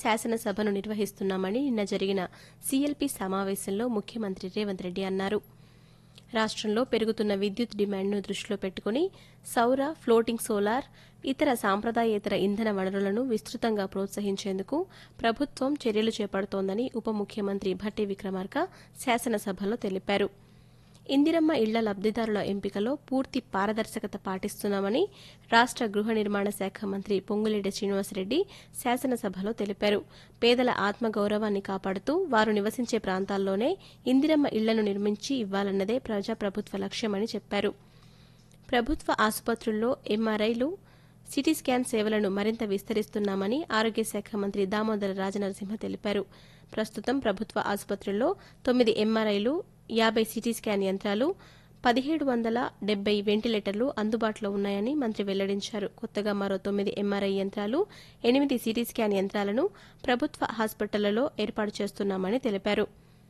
శాసనసభను నిర్వహిస్తున్నామని నిన్న జరిగిన సీఎల్పీ సమావేశంలో ముఖ్యమంత్రి రేవంత్ రెడ్డి అన్నారు రాష్ట్రంలో పెరుగుతున్న విద్యుత్ డిమాండ్ను దృష్టిలో పెట్టుకుని సౌర ఫ్లోటింగ్ సోలార్ ఇతర సాంప్రదాయేతర ఇంధన వనరులను విస్తృతంగా ప్రోత్సహించేందుకు ప్రభుత్వం చర్యలు చేపడుతోందని ఉప ముఖ్యమంత్రి భట్టి విక్రమార్క శాసనసభలో తెలిపారు ఇందిరమ్మ ఇళ్ల లబ్దిదారుల ఎంపికలో పూర్తి పారదర్శకత పాటిస్తున్నామని రాష్ట్ర గృహ నిర్మాణ శాఖ మంత్రి పొంగులేటి శ్రీనివాసరెడ్డి శాసనసభలో తెలిపారు పేదల ఆత్మగౌరవాన్ని కాపాడుతూ వారు నివసించే ప్రాంతాల్లోనే ఇందిరమ్మ ఇళ్లను నిర్మించి ఇవ్వాలన్నదే ప్రజాప్రభుత్వ లక్ష్యమని చెప్పారు ప్రభుత్వ ఆసుపత్రుల్లో ఎంఆర్ఐలు సిటీ స్కాన్ సేవలను మరింత విస్తరిస్తున్నామని ఆరోగ్య శాఖ మంత్రి దామోదర రాజనరసింహ తెలిపారు ప్రస్తుతం ప్రభుత్వ ఆసుపత్రుల్లో తొమ్మిది ఎంఆర్ఐలు యాబై సిటీ స్కాన్ యంత్రాలు పదిహేడు వందల డెబ్బై వెంటిలేటర్లు అందుబాటులో ఉన్నాయని మంత్రి వెల్లడించారు కొత్తగా మరో తొమ్మిది ఎంఆర్ఐ యంత్రాలు ఎనిమిది సిటీ స్కాన్ యంత్రాలను ప్రభుత్వ హాస్పిటళ్లలో ఏర్పాటు చేస్తున్నామని తెలిపారు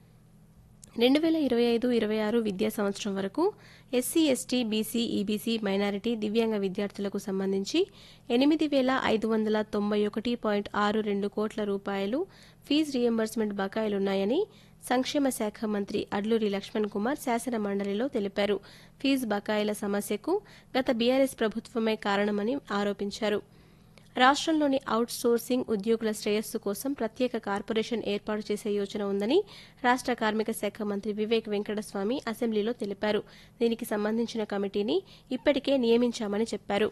రెండు వేల ఇరవై ఐదు ఇరవై ఆరు విద్యా సంవత్సరం వరకు SC ST BC EBC minority దివ్యాంగ విద్యార్థులకు సంబంధించి ఎనిమిది వేల ఐదు వందల తొంభై ఒకటి పాయింట్ ఆరు రెండు కోట్ల రూపాయలు ఫీజు రియంబర్స్మెంట్ బకాయిలున్నాయని సంక్షేమ శాఖ మంత్రి అడ్లూరి లక్ష్మణ్ కుమార్ శాసన మండలిలో తెలిపారు ఫీజు బకాయిల సమస్యకు గత బీఆర్ఎస్ ప్రభుత్వమే కారణమని ఆరోపించారు రాష్ట్రంలోని అవుట్ సోర్సింగ్ ఉద్యోగుల శ్రేయస్సు కోసం ప్రత్యేక కార్పొరేషన్ ఏర్పాటు చేసే యోచన ఉందని రాష్ట్ర కార్మిక శాఖ మంత్రి వివేక్ వెంకటస్వామి అసెంబ్లీలో తెలిపారు దీనికి సంబంధించిన కమిటీని ఇప్పటికే నియమించామని చెప్పారు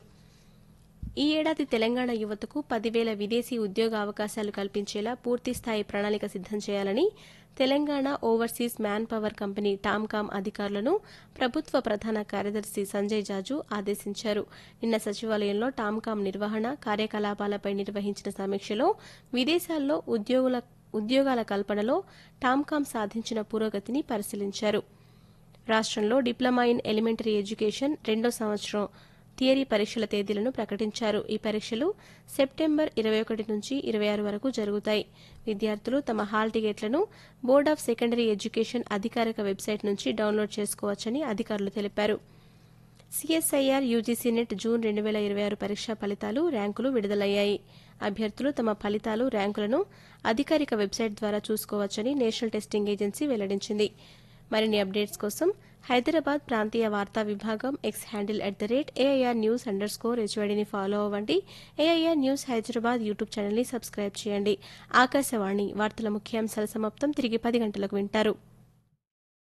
ఈ ఏడాది తెలంగాణ యువతకు పదివేల విదేశీ ఉద్యోగ అవకాశాలు కల్పించేలా పూర్తిస్థాయి ప్రణాళిక సిద్దం చేయాలని Telangana overseas man power company TOMCOM అధికారులను ప్రభుత్వ ప్రధాన కార్యదర్శి సంజయ్ జాజు ఆదేశించారు నిన్న సచివాలయంలో టామ్కామ్ నిర్వహణ కార్యకలాపాలపై నిర్వహించిన సమీక్షలో విదేశాల్లో ఉద్యోగుల ఉద్యోగాల కల్పనలో టామ్కామ్ సాధించిన పురోగతిని పరిశీలించారు రాష్ట్రంలో డిప్లొమా ఇన్ ఎలిమెంటరీ ఎడ్యుకేషన్ రెండో సంవత్సరం థియరీ పరీక్షల తేదీలను ప్రకటించారు ఈ పరీక్షలు సెప్టెంబర్ ఇరవై ఒకటి నుంచి ఇరవై ఆరు వరకు జరుగుతాయి విద్యార్థులు తమ హాల్ టికెట్లను బోర్డ్ ఆఫ్ సెకండరీ ఎడ్యుకేషన్ అధికారిక వెబ్సైట్ నుంచి డౌన్లోడ్ చేసుకోవచ్చని అధికారులు తెలిపారు సిఎస్ఐఆర్ యూజీసీ నెట్ జూన్ రెండు వేల ఇరవై ఆరు పరీక్షా ఫలితాలు ర్యాంకులు విడుదలయ్యాయి అభ్యర్థులు తమ ఫలితాలు ర్యాంకులను అధికారిక వెబ్సైట్ ద్వారా చూసుకోవచ్చని నేషనల్ టెస్టింగ్ ఏజెన్సీ వెల్లడించింది మరిన్ని అప్డేట్స్ కోసం హైదరాబాద్ ప్రాంతీయ వార్తా విభాగం X handle at the rate AIR news underscore హెచ్వైడిని ఫాలో అవ్వండి ఏఐఆర్ న్యూస్ హైదరాబాద్ యూట్యూబ్ ఛానల్ని సబ్స్క్రైబ్ చేయండి ఆకాశవాణి వార్తల ముఖ్యాంశాల సమాప్తం తిరిగి పది గంటలకు వింటారు